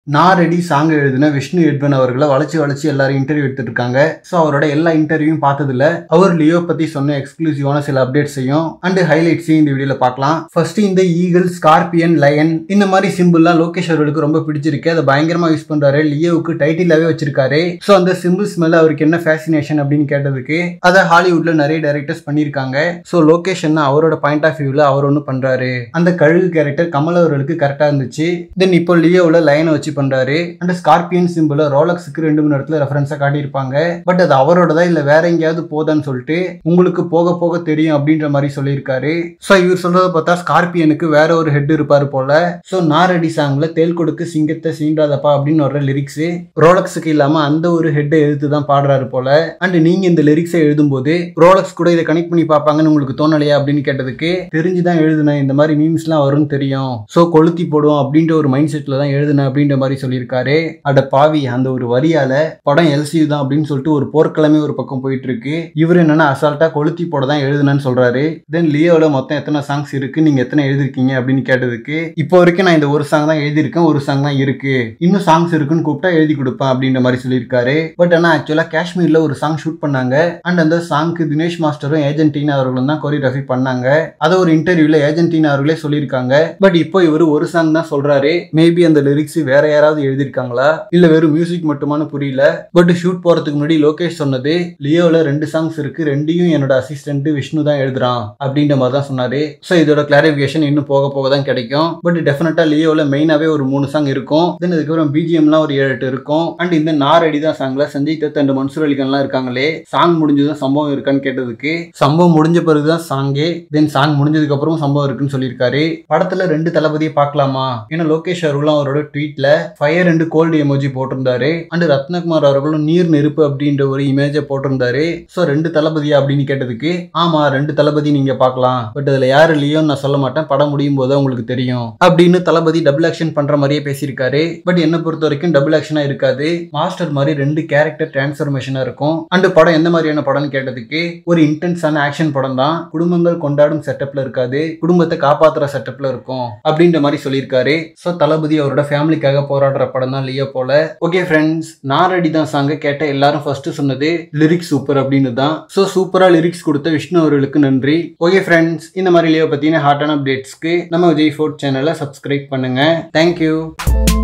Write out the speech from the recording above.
நான் ready song எழுதின Vishnu Edwin அவர்களை வளைச்சு வளைச்சு எல்லாரும் இன்டர்வியூ எடுத்துட்டு இருக்காங்க ஸோ அவரோட எல்லா இன்டர்வியூவும் பார்த்ததுல அவர் லியோ பத்தி சொன்ன எக்ஸ்க்ளூசிவான சில அப்டேட்ஸையும் அண்ட் ஹைலைட்ஸையும் இந்த வீடியோல பார்க்கலாம் ஃபர்ஸ்ட் இந்த ஈகிள் ஸ்கார்பியன் லயன் இந்த மாதிரி சிம்பிள்லாம் லோகேஷ் அவர்களுக்கு ரொம்ப பிடிச்சிருக்கு அதை பயங்கரமா யூஸ் பண்றாரு லியோவுக்கு டைட்டிலாவே வச்சிருக்காரு ஸோ அந்த சிம்பிள்ஸ் மேல அவருக்கு என்ன ஃபேசினேஷன் அப்படின்னு கேட்டதுக்கு அதை ஹாலிவுட்ல நிறைய டைரக்டர்ஸ் பண்ணியிருக்காங்க ஸோ லோகேஷ் என்ன அவரோட பாயிண்ட் ஆஃப் வியூல அவர் ஒன்று பண்றாரு அந்த கழுகு கேரக்டர் கமல் அவர்களுக்கு கரெக்டா இருந்துச்சு தென் இப்போ லியோவில் லைனை வச்சு பண்றாரு அண்ட் ஸ்கார்பியன் சிம்பிள் ரோலக்ஸுக்கு ரெண்டு மூணு இடத்துல ரெஃபரன்ஸா காட்டியிருப்பாங்க பட் அது அவரோடதா இல்ல வேற எங்கேயாவது போதான்னு சொல்லிட்டு உங்களுக்கு போக போக தெரியும் அப்படின்ற மாதிரி சொல்லியிருக்காரு ஸோ இவர் சொல்றத பார்த்தா ஸ்கார்பியனுக்கு வேற ஒரு ஹெட் இருப்பாரு போல ஸோ நாரடி சாங்ல தேல் கொடுக்கு சிங்கத்தை சீண்டாதப்பா அப்படின்னு வர்ற லிரிக்ஸ் ரோலக்ஸுக்கு இல்லாம அந்த ஒரு ஹெட்டை எதிர்த்து தான் பாடுறாரு போல அண்ட் நீங்க இந்த லிரிக்ஸை எழுதும்போது ரோலக்ஸ் கூட இதை கனெக்ட் பண்ணி பார்ப்பாங்கன்னு உங்களுக்கு தோணலையா அப்படின்னு கேட்டதுக்கு தெரிஞ்சுதான் எழுதுனேன் இந்த மாதிரி மீம்ஸ்லாம் வரும்னு தெரியும் ஸோ கொளுத்தி போடுவோம் அப்படின்ற ஒரு மைண்ட் செட்ல தான் எழுதுனேன் அப்படின்ற மாதிரி சொல்லியிருக்காரு அட பாவி அந்த ஒரு வரியால படம் எல்சியூ தான் அப்படின்னு சொல்லிட்டு ஒரு போர்க்கிழமை ஒரு பக்கம் போயிட்டு இருக்கு இவர் என்னன்னா அசால்ட்டா கொளுத்தி போட தான் எழுதுனேன்னு சொல்றாரு தென் லியோல மொத்தம் எத்தனை சாங்ஸ் இருக்கு நீங்க எத்தனை எழுதிருக்கீங்க அப்படின்னு கேட்டதுக்கு இப்போ வரைக்கும் நான் இந்த ஒரு சாங் தான் எழுதியிருக்கேன் ஒரு சாங் தான் இருக்கு இன்னும் சாங்ஸ் இருக்குன்னு கூப்பிட்டா எழுதி கொடுப்பேன் அப்படின்ற மாதிரி சொல்லியிருக்காரு பட் ஆனா ஆக்சுவலா காஷ்மீர்ல ஒரு சாங் ஷூட் பண்ணாங்க அண்ட் அந்த சாங்க்கு தினேஷ் மாஸ்டரும் ஏஜென்டினா அவர்களும் தான் கொரியோகிராஃபி பண்ணாங்க அதை ஒரு இன்டர்வியூல ஏஜென்டினா அவர்களே சொல்லியிருக்காங்க பட் இப்போ இவர் ஒரு சாங் தான் சொல்றாரு மேபி அந்த லிரிக்ஸ் வேற யாராவது எழுதியிருக்காங்களா இல்ல வெறும் மியூசிக் மட்டுமானு புரியல பட் ஷூட் போறதுக்கு முன்னாடி லோகேஷ் சொன்னது லியோல ரெண்டு சாங்ஸ் இருக்கு ரெண்டையும் என்னோட அசிஸ்டன்ட் விஷ்ணு தான் எழுதுறான் அப்படின்ற மாதிரி தான் சொன்னாரு ஸோ இதோட கிளாரிபிகேஷன் இன்னும் போக போக தான் கிடைக்கும் பட் டெஃபினட்டா லியோல மெயினாவே ஒரு மூணு சாங் இருக்கும் தென் அதுக்கப்புறம் பிஜிஎம்லாம் ஒரு ஏழு எட்டு இருக்கும் அண்ட் இந்த நாரடி தான் சாங்ல சஞ்சய் தத் அண்ட் மன்சூர் அலிகான்லாம் இருக்காங்களே சாங் முடிஞ்சதும் சம்பவம் இருக்கான்னு கேட்டதுக்கு சம்பவம் முடிஞ்ச பிறகுதான் சாங்கே தென் சாங் முடிஞ்சதுக்கு அப்புறம் சம்பவம் இருக்குன்னு சொல்லியிருக்காரு படத்துல ரெண்டு தளபதியை பார்க்கலாமா ஏன்னா லோகேஷ் அவர்களும் அவரோட ட்வீட்ல ஃபயர் அண்ட் கோல்டு எமோஜி போட்டிருந்தாரு அண்ட் ரத்னகுமார் அவர்களும் நீர் நெருப்பு அப்படின்ற ஒரு இமேஜை போட்டிருந்தாரு ஸோ ரெண்டு தளபதியா அப்படின்னு கேட்டதுக்கு ஆமா ரெண்டு தளபதி நீங்க பார்க்கலாம் பட் அதுல யாரு லியோன்னு நான் சொல்ல மாட்டேன் படம் முடியும் போது உங்களுக்கு தெரியும் அப்படின்னு தளபதி டபுள் ஆக்ஷன் பண்ற மாதிரியே பேசியிருக்காரு பட் என்ன பொறுத்த வரைக்கும் டபுள் ஆக்ஷனா இருக்காது மாஸ்டர் மாதிரி ரெண்டு கேரக்டர் டிரான்ஸ்ஃபர்மேஷனா இருக்கும் அண்ட் படம் எந்த மாதிரியான படம்னு கேட்டதுக்கு ஒரு இன்டென்ஸான ஆக்ஷன் படம் தான் குடும்பங்கள் கொண்டாடும் செட்டப்ல இருக்காது குடும்பத்தை காப்பாத்துற செட்டப்ல இருக்கும் அப்படின்ற மாதிரி சொல்லியிருக்காரு ஸோ தளபதி அவரோட ஃபேமிலிக்காக போராடுற படம் தான் லியோ போல ஓகே ஃப்ரெண்ட்ஸ் நான் ரெடி தான் சாங்க கேட்ட எல்லாரும் ஃபர்ஸ்ட் சொன்னது லிரிக்ஸ் சூப்பர் அப்படின்னு தான் ஸோ சூப்பரா லிரிக்ஸ் கொடுத்த விஷ்ணு அவர்களுக்கு நன்றி ஓகே ஃப்ரெண்ட்ஸ் இந்த மாதிரி லியோ பத்தின ஹாட்டான அப்டேட்ஸ்க்கு நம்ம விஜய் ஃபோர்ட் சேனலை சப்ஸ்கிரைப் பண்ணுங்க தேங்க்யூ